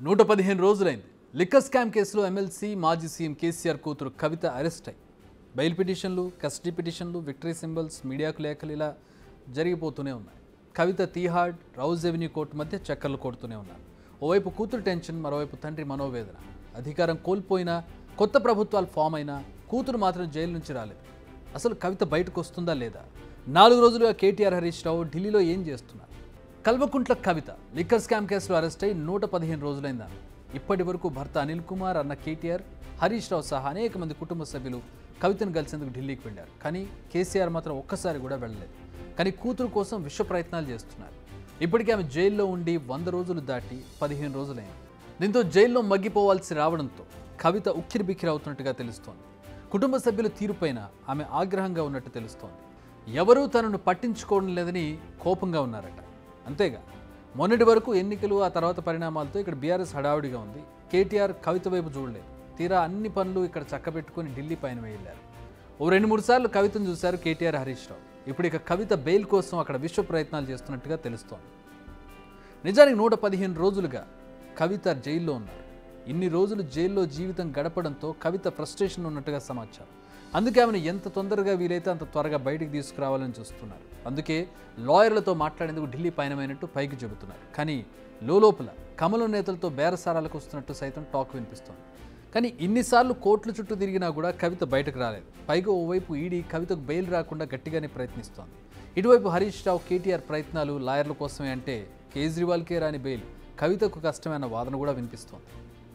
నూట పదిహేను రోజులైంది లిక్కర్ స్కామ్ కేసులో ఎమ్మెల్సీ మాజీ సీఎం కేసీఆర్ కూతురు కవిత అరెస్ట్ అయి bail petitions custody petitions victory symbols మీడియాకు లేఖలు ఇలా జరిగిపోతూనే ఉన్నాయి Kavitha Tihar Rouse Avenue court మధ్య చక్కర్లు కొడుతూనే ఉన్నారు ఓవైపు కూతురు టెన్షన్ మరోవైపు తండ్రి మనోవేదన అధికారం కోల్పోయినా కొత్త ప్రభుత్వాలు ఫామ్ అయినా కూతురు మాత్రం జైలు నుంచి రాలేదు అసలు కవిత బయటకు వస్తుందా లేదా నాలుగు రోజులుగా కేటీఆర్ హరీష్ రావు ఢిల్లీలో ఏం చేస్తున్నారు కల్వకుంట్ల కవిత లిక్కర్ స్కామ్ కేసులో అరెస్ట్ అయి నూట పదిహేను రోజులైందని ఇప్పటి వరకు భర్త అనిల్ కుమార్ అన్న కేటీఆర్ హరీష్ రావు సహా అనేక మంది కుటుంబ సభ్యులు కవితను కలిసేందుకు ఢిల్లీకి వెళ్ళారు కానీ కేసీఆర్ మాత్రం ఒక్కసారి కూడా వెళ్ళలేదు కానీ కూతురు కోసం విశ్వ ప్రయత్నాలు చేస్తున్నారు ఇప్పటికే ఆమె జైల్లో ఉండి వంద రోజులు దాటి పదిహేను రోజులైంది దీంతో జైల్లో మగ్గిపోవాల్సి రావడంతో కవిత ఉక్కిరి బిక్కిరి అవుతున్నట్టుగా తెలుస్తోంది కుటుంబ సభ్యుల తీరుపైన ఆమె ఆగ్రహంగా ఉన్నట్టు తెలుస్తోంది ఎవరూ తనను పట్టించుకోవడం లేదని కోపంగా ఉన్నారట అంతేగా మొన్నటి వరకు ఎన్నికలు ఆ తర్వాత పరిణామాలతో ఇక్కడ బీఆర్ఎస్ హడావుడిగా ఉంది కేటీఆర్ కవిత వైపు చూడలేదు తీరా అన్ని పనులు ఇక్కడ చక్కబెట్టుకుని ఢిల్లీ పైన వెళ్ళారు ఓ రెండు మూడు సార్లు కవితను చూశారు కేటీఆర్ హరీష్ రావు ఇప్పుడు ఇక కవిత బెయిల్ కోసం అక్కడ విశ్వ ప్రయత్నాలు చేస్తున్నట్టుగా తెలుస్తోంది నిజానికి నూట పదిహేను రోజులుగా కవిత జైల్లో ఉన్నారు ఇన్ని రోజులు జైల్లో జీవితం గడపడంతో కవిత ఫ్రస్ట్రేషన్ ఉన్నట్టుగా సమాచారం అందుకే ఆమెను ఎంత తొందరగా వీలైతే అంత త్వరగా బయటికి తీసుకురావాలని చూస్తున్నారు అందుకే లాయర్లతో మాట్లాడేందుకు ఢిల్లీ పయనమైనట్టు పైకి చెబుతున్నారు కానీ లోపల కమలం నేతలతో బేరసారాలకు వస్తున్నట్టు సైతం టాక్ వినిపిస్తోంది కానీ ఇన్నిసార్లు కోర్టుల చుట్టూ తిరిగినా కూడా కవిత బయటకు రాలేదు పైగా ఓవైపు ఈడీ కవితకు బెయిల్ రాకుండా గట్టిగానే ప్రయత్నిస్తోంది ఇటువైపు హరీష్ రావు కేటీఆర్ ప్రయత్నాలు లాయర్ల కోసమే అంటే కేజ్రీవాల్కే రాని బెయిల్ కవితకు కష్టమైన వాదన కూడా వినిపిస్తోంది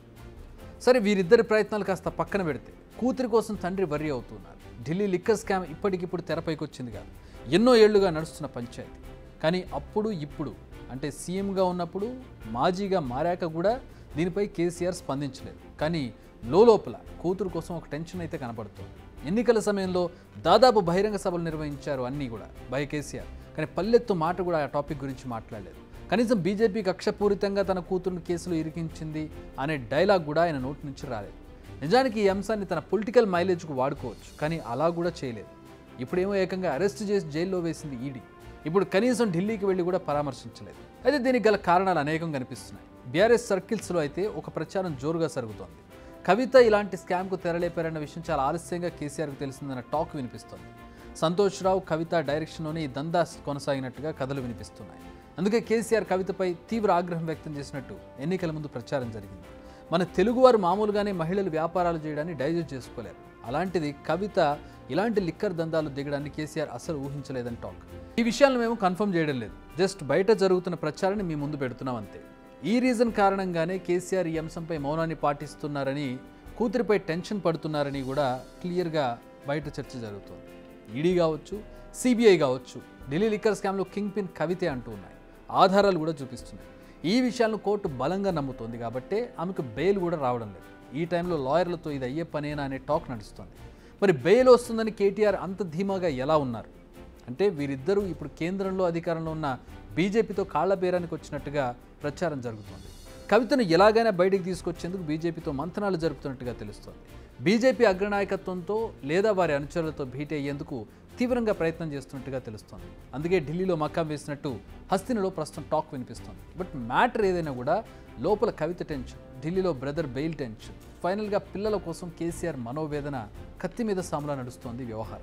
సరే వీరిద్దరి ప్రయత్నాలు కాస్త పక్కన పెడితే కూతురి కోసం తండ్రి వర్రీ అవుతున్నారు ఢిల్లీ లిక్కర్ స్కామ్ ఇప్పటికిప్పుడు తెరపైకి వచ్చింది కాదు ఎన్నో ఏళ్లుగా నడుస్తున్న పంచాయతీ కానీ అప్పుడు ఇప్పుడు అంటే సీఎంగా ఉన్నప్పుడు మాజీగా మారాక కూడా దీనిపై కేసీఆర్ స్పందించలేదు కానీ లోపల కూతురు కోసం ఒక టెన్షన్ అయితే కనపడుతుంది ఎన్నికల సమయంలో దాదాపు బహిరంగ సభలు నిర్వహించారు అన్నీ కూడా బై కేసీఆర్ కానీ పల్లెత్తు మాట కూడా ఆ టాపిక్ గురించి మాట్లాడలేదు కనీసం బీజేపీ కక్షపూరితంగా తన కూతురుని కేసులో ఇరికించింది అనే డైలాగ్ కూడా ఆయన నోటి నుంచి రాలేదు నిజానికి ఈ అంశాన్ని తన పొలిటికల్ మైలేజ్కు వాడుకోవచ్చు కానీ అలా కూడా చేయలేదు ఇప్పుడేమో ఏకంగా అరెస్ట్ చేసి జైల్లో వేసింది ఈడీ ఇప్పుడు కనీసం ఢిల్లీకి వెళ్ళి కూడా పరామర్శించలేదు అయితే దీనికి గల కారణాలు అనేకం కనిపిస్తున్నాయి బీఆర్ఎస్ సర్కిల్స్లో అయితే ఒక ప్రచారం జోరుగా సాగుతోంది కవిత ఇలాంటి స్కామ్కు తెరలేపారన్న విషయం చాలా ఆలస్యంగా కేసీఆర్కు తెలిసిందన్న టాక్ వినిపిస్తోంది సంతోష్ రావు కవిత డైరెక్షన్లోనే ఈ దందా కొనసాగినట్టుగా కథలు వినిపిస్తున్నాయి అందుకే కేసీఆర్ కవితపై తీవ్ర ఆగ్రహం వ్యక్తం చేసినట్టు ఎన్నికల ముందు ప్రచారం జరిగింది మన తెలుగువారు మామూలుగానే మహిళలు వ్యాపారాలు చేయడాన్ని డైజెస్ట్ చేసుకోలేరు అలాంటిది కవిత ఇలాంటి లిక్కర్ దందాలు దిగడాన్ని కేసీఆర్ అసలు ఊహించలేదని టాక్ ఈ విషయాలను మేము కన్ఫర్మ్ చేయడం లేదు జస్ట్ బయట జరుగుతున్న ప్రచారాన్ని మీ ముందు పెడుతున్నాం అంతే ఈ రీజన్ కారణంగానే కేసీఆర్ ఈ అంశంపై మౌనాన్ని పాటిస్తున్నారని కూతురిపై టెన్షన్ పడుతున్నారని కూడా క్లియర్గా బయట చర్చ జరుగుతోంది ఈడీ కావచ్చు సిబిఐ కావచ్చు ఢిల్లీ లిక్కర్ స్కామ్లో కింగ్ పిన్ కవితే అంటూ ఉన్నాయి ఆధారాలు కూడా చూపిస్తున్నాయి ఈ విషయాలను కోర్టు బలంగా నమ్ముతోంది కాబట్టే ఆమెకు బెయిల్ కూడా రావడం లేదు ఈ టైంలో లాయర్లతో ఇది అయ్యే పనేనా అనే టాక్ నడుస్తోంది మరి బెయిల్ వస్తుందని కేటీఆర్ అంత ధీమాగా ఎలా ఉన్నారు అంటే వీరిద్దరూ ఇప్పుడు కేంద్రంలో అధికారంలో ఉన్న బీజేపీతో కాళ్ల బేరానికి వచ్చినట్టుగా ప్రచారం జరుగుతోంది కవితను ఎలాగైనా బయటికి తీసుకొచ్చేందుకు బీజేపీతో మంతనాలు జరుపుతున్నట్టుగా తెలుస్తోంది బీజేపీ అగ్రనాయకత్వంతో లేదా వారి అనుచరులతో భేటీ అయ్యేందుకు తీవ్రంగా ప్రయత్నం చేస్తున్నట్టుగా తెలుస్తోంది అందుకే ఢిల్లీలో మకాం వేసినట్టు హస్తినలో ప్రస్తుతం టాక్ వినిపిస్తోంది బట్ మ్యాటర్ ఏదైనా కూడా లోపల కవిత టెన్షన్ ఢిల్లీలో బ్రదర్ బెయిల్ టెన్షన్ ఫైనల్గా పిల్లల కోసం కేసీఆర్ మనోవేదన కత్తి మీద సాములా నడుస్తోంది వ్యవహారం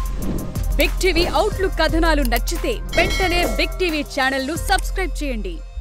బిగ్ టీవీ అవుట్లుక్ కథనాలు నచ్చితే వెంటనే బిగ్ టీవీ ఛానల్ ను సబ్స్క్రైబ్ చేయండి